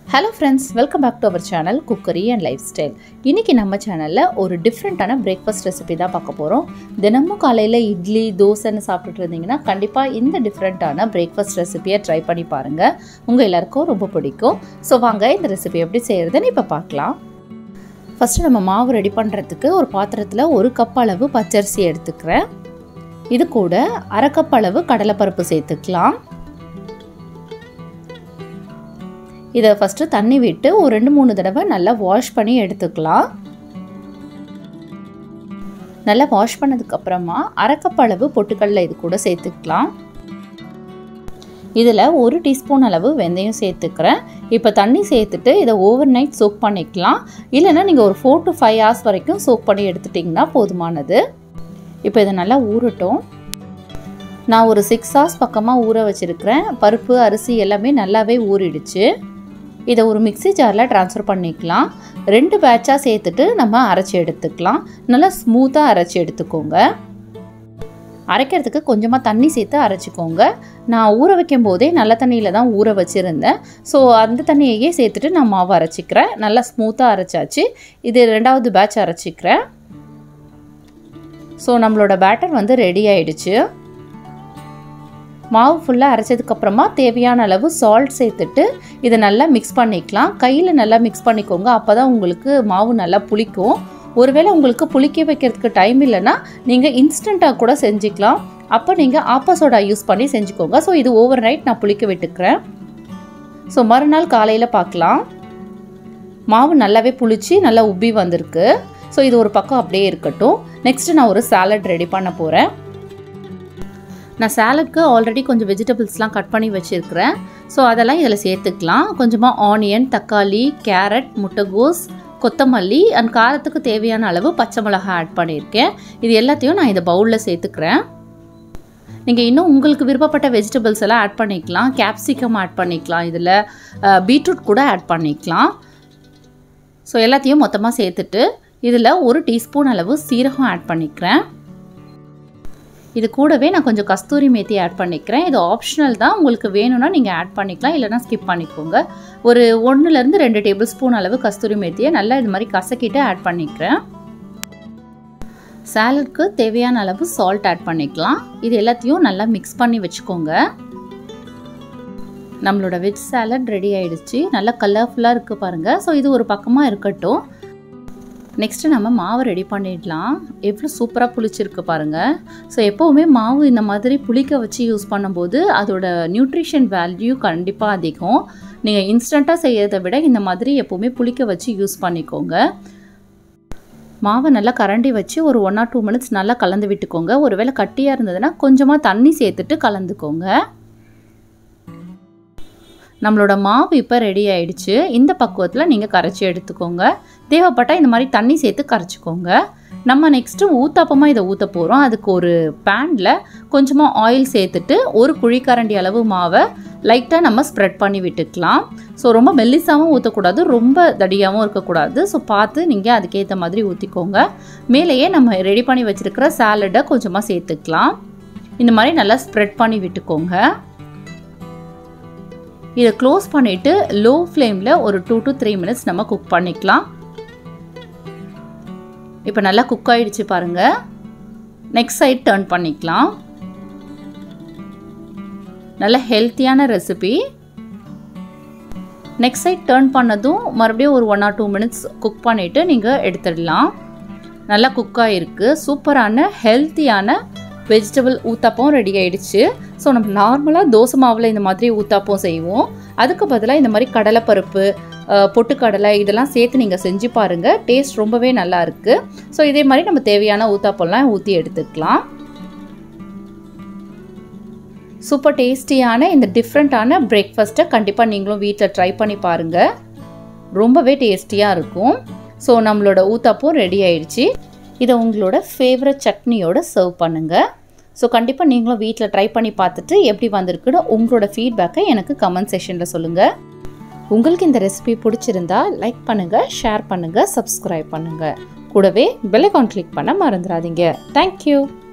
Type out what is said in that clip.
hello friends welcome back to our channel cookery and lifestyle இன்றைக்கி நம்ம சேனலில் ஒரு டிஃப்ரெண்ட்டான பிரேக்ஃபாஸ்ட் ரெசிபி தான் பார்க்க போகிறோம் தினமும் காலையில் இட்லி தோசைன்னு சாப்பிட்டுட்டு இருந்தீங்கன்னா கண்டிப்பாக இந்த டிஃப்ரெண்ட்டான பிரேக்ஃபாஸ்ட் ரெசிபியை ட்ரை பண்ணி பாருங்கள் உங்கள் எல்லாருக்கும் ரொம்ப பிடிக்கும் ஸோ வாங்க இந்த ரெசிபி எப்படி செய்கிறதுன்னு இப்போ பார்க்கலாம் ஃபஸ்ட்டு நம்ம மாவு ரெடி பண்ணுறதுக்கு ஒரு பாத்திரத்தில் ஒரு கப் அளவு பச்சரிசி எடுத்துக்கிறேன் இது கூட அரை கப் அளவு கடலைப்பருப்பு சேர்த்துக்கலாம் இதை ஃபஸ்ட்டு தண்ணி விட்டு ஒரு ரெண்டு மூணு தடவை நல்லா வாஷ் பண்ணி எடுத்துக்கலாம் நல்லா வாஷ் பண்ணதுக்கப்புறமா அரைக்கப் அளவு பொட்டுக்கடலை இது கூட சேர்த்துக்கலாம் இதில் ஒரு டீஸ்பூன் அளவு வெந்தயம் சேர்த்துக்கிறேன் இப்போ தண்ணி சேர்த்துட்டு இதை ஓவர் நைட் சோக் பண்ணிக்கலாம் இல்லைன்னா நீங்கள் ஒரு ஃபோர் டு ஃபைவ் ஹவர்ஸ் வரைக்கும் சோக் பண்ணி எடுத்துட்டிங்கன்னா போதுமானது இப்போ இதை நல்லா ஊறட்டும் நான் ஒரு சிக்ஸ் ஹவர்ஸ் பக்கமாக ஊற வச்சுருக்கிறேன் பருப்பு அரிசி எல்லாமே நல்லாவே ஊறிடுச்சு இதை ஒரு மிக்சி ஜாரில் ட்ரான்ஸ்ஃபர் பண்ணிக்கலாம் ரெண்டு பேட்சாக சேர்த்துட்டு நம்ம அரைச்சி எடுத்துக்கலாம் நல்லா ஸ்மூத்தாக அரைச்சி எடுத்துக்கோங்க அரைக்கிறதுக்கு கொஞ்சமாக தண்ணி சேர்த்து அரைச்சிக்கோங்க நான் ஊற வைக்கும் போதே நல்ல தண்ணியில் தான் ஊற வச்சுருந்தேன் ஸோ அந்த தண்ணியையே சேர்த்துட்டு நான் மாவு அரைச்சிக்கிறேன் நல்லா ஸ்மூத்தாக அரைச்சாச்சு இது ரெண்டாவது பேட்ச் அரைச்சிக்கிறேன் ஸோ நம்மளோட பேட்டர் வந்து ரெடி ஆயிடுச்சு மாவு ஃபுல்லாக அரைச்சதுக்கப்புறமா தேவையான அளவு சால்ட் சேர்த்துட்டு இதை நல்லா மிக்ஸ் பண்ணிக்கலாம் கையில் நல்லா மிக்ஸ் பண்ணிக்கோங்க அப்போ தான் உங்களுக்கு மாவு நல்லா புளிக்கும் ஒருவேளை உங்களுக்கு புளிக்க வைக்கிறதுக்கு டைம் இல்லைன்னா நீங்கள் இன்ஸ்டண்ட்டாக கூட செஞ்சுக்கலாம் அப்போ நீங்கள் ஆப்பா சோடா யூஸ் பண்ணி செஞ்சுக்கோங்க ஸோ இது ஓவர் நைட் நான் புளிக்க விட்டுக்கிறேன் ஸோ மறுநாள் காலையில் பார்க்கலாம் மாவு நல்லாவே புளிச்சு நல்லா உப்பி வந்திருக்கு ஸோ இது ஒரு பக்கம் அப்படியே இருக்கட்டும் நெக்ஸ்ட்டு நான் ஒரு சாலட் ரெடி பண்ண போகிறேன் நான் சாலட்க்கு ஆல்ரெடி கொஞ்சம் வெஜிடபிள்ஸ்லாம் கட் பண்ணி வச்சுருக்கிறேன் ஸோ அதெல்லாம் இதில் சேர்த்துக்கலாம் கொஞ்சமாக ஆனியன் தக்காளி கேரட் முட்டைகோஸ் கொத்தமல்லி அண்ட் காரத்துக்கு தேவையான அளவு பச்சை மிளகாய் ஆட் பண்ணியிருக்கேன் இது எல்லாத்தையும் நான் இந்த பவுலில் சேர்த்துக்கிறேன் நீங்கள் இன்னும் உங்களுக்கு விருப்பப்பட்ட வெஜிடபிள்ஸ் எல்லாம் ஆட் பண்ணிக்கலாம் கேப்சிகம் ஆட் பண்ணிக்கலாம் இதில் பீட்ரூட் கூட ஆட் பண்ணிக்கலாம் ஸோ எல்லாத்தையும் மொத்தமாக சேர்த்துட்டு இதில் ஒரு டீஸ்பூன் அளவு சீரகம் ஆட் பண்ணிக்கிறேன் இது கூடவே நான் கொஞ்சம் கஸ்தூரி மேத்தி ஆட் பண்ணிக்கிறேன் இது ஆப்ஷனல் தான் உங்களுக்கு வேணும்னா நீங்கள் ஆட் பண்ணிக்கலாம் இல்லைனா ஸ்கிப் பண்ணிக்கோங்க ஒரு ஒன்றுலேருந்து ரெண்டு டேபிள் ஸ்பூன் அளவு கஸ்தூரி மேத்தியை நல்லா இது மாதிரி கசக்கிட்டு ஆட் பண்ணிக்கிறேன் சாலட்க்கு தேவையான அளவு சால்ட் ஆட் பண்ணிக்கலாம் இது எல்லாத்தையும் நல்லா மிக்ஸ் பண்ணி வச்சுக்கோங்க நம்மளோட வெஜ் சாலட் ரெடி ஆயிடுச்சு நல்லா கலர்ஃபுல்லாக இருக்குது பாருங்கள் ஸோ இது ஒரு பக்கமாக இருக்கட்டும் நெக்ஸ்ட்டு நம்ம மாவு ரெடி பண்ணிடலாம் எவ்வளோ சூப்பராக புளிச்சிருக்கு பாருங்கள் ஸோ எப்போவுமே மாவு இந்த மாதிரி புளிக்க வச்சு யூஸ் பண்ணும்போது அதோட நியூட்ரிஷன் வேல்யூ கண்டிப்பாக அதிகம் நீங்கள் இன்ஸ்டண்ட்டாக செய்கிறத விட இந்த மாதிரி எப்போவுமே புளிக்க வச்சு யூஸ் பண்ணிக்கோங்க மாவை நல்லா கரண்டி வச்சு ஒரு ஒன் ஆர் டூ மினிட்ஸ் நல்லா கலந்து விட்டுக்கோங்க ஒருவேளை கட்டியாக இருந்ததுன்னா கொஞ்சமாக தண்ணி சேர்த்துட்டு கலந்துக்கோங்க நம்மளோட மாவு இப்போ ரெடி ஆயிடுச்சு இந்த பக்குவத்தில் நீங்கள் கரைச்சி எடுத்துக்கோங்க தேவைப்பட்டால் இந்த மாதிரி தண்ணி சேர்த்து கரைச்சிக்கோங்க நம்ம நெக்ஸ்ட்டு ஊத்தாப்பமாக இதை ஊற்ற போகிறோம் அதுக்கு ஒரு பேனில் கொஞ்சமாக ஆயில் சேர்த்துட்டு ஒரு குழிக்கரண்டி அளவு மாவை லைட்டாக நம்ம ஸ்ப்ரெட் பண்ணி விட்டுக்கலாம் ஸோ ரொம்ப மெல்லிசாகவும் ஊற்றக்கூடாது ரொம்ப தடியாகவும் இருக்கக்கூடாது ஸோ பார்த்து நீங்கள் அதுக்கேற்ற மாதிரி ஊற்றிக்கோங்க மேலேயே நம்ம ரெடி பண்ணி வச்சுருக்கிற சாலடை கொஞ்சமாக சேர்த்துக்கலாம் இந்த மாதிரி நல்லா ஸ்ப்ரெட் பண்ணி விட்டுக்கோங்க இதை க்ளோஸ் பண்ணிவிட்டு லோ ஃப்ளேமில் ஒரு டூ டு த்ரீ மினிட்ஸ் நம்ம குக் பண்ணிக்கலாம் இப்போ நல்லா குக் ஆகிடுச்சு பாருங்கள் நெக்ஸ்ட் சைட் டர்ன் பண்ணிக்கலாம் நல்ல ஹெல்த்தியான ரெசிபி நெக்ஸ்ட் சைட் டர்ன் பண்ணதும் மறுபடியும் ஒரு one or two minutes cook பண்ணிவிட்டு நீங்கள் எடுத்துடலாம் நல்லா குக் ஆகிருக்கு சூப்பரான ஹெல்த்தியான வெஜிடபிள் ஊத்தாப்பம் ரெடி ஆயிடுச்சு ஸோ நம்ம நார்மலாக தோசை மாவில் இந்த மாதிரி ஊத்தாப்பம் செய்வோம் அதுக்கு பதிலாக இந்த மாதிரி கடலைப்பருப்பு பொட்டுக்கடலை இதெல்லாம் சேர்த்து நீங்கள் செஞ்சு பாருங்கள் டேஸ்ட் ரொம்பவே நல்லா இருக்குது ஸோ இதே மாதிரி நம்ம தேவையான ஊத்தாப்பம்லாம் ஊற்றி எடுத்துக்கலாம் சூப்பர் டேஸ்டியான இந்த டிஃப்ரெண்ட்டான பிரேக்ஃபாஸ்ட்டை கண்டிப்பாக நீங்களும் வீட்டில் ட்ரை பண்ணி பாருங்கள் ரொம்பவே டேஸ்டியாக இருக்கும் ஸோ நம்மளோட ஊத்தாப்பம் ரெடி ஆயிடுச்சு இதை உங்களோட ஃபேவரட் சட்னியோட சர்வ் பண்ணுங்கள் ஸோ கண்டிப்பாக நீங்களும் வீட்டில் ட்ரை பண்ணி பார்த்துட்டு எப்படி வந்திருக்குன்னு உங்களோட ஃபீட்பேக்கை எனக்கு கமெண்ட் செஷனில் சொல்லுங்கள் உங்களுக்கு இந்த ரெசிபி பிடிச்சிருந்தா லைக் பண்ணுங்கள் ஷேர் பண்ணுங்கள் சப்ஸ்கிரைப் பண்ணுங்கள் கூடவே பெல் ஐக்கான் கிளிக் பண்ண மறந்துடாதீங்க தேங்க்யூ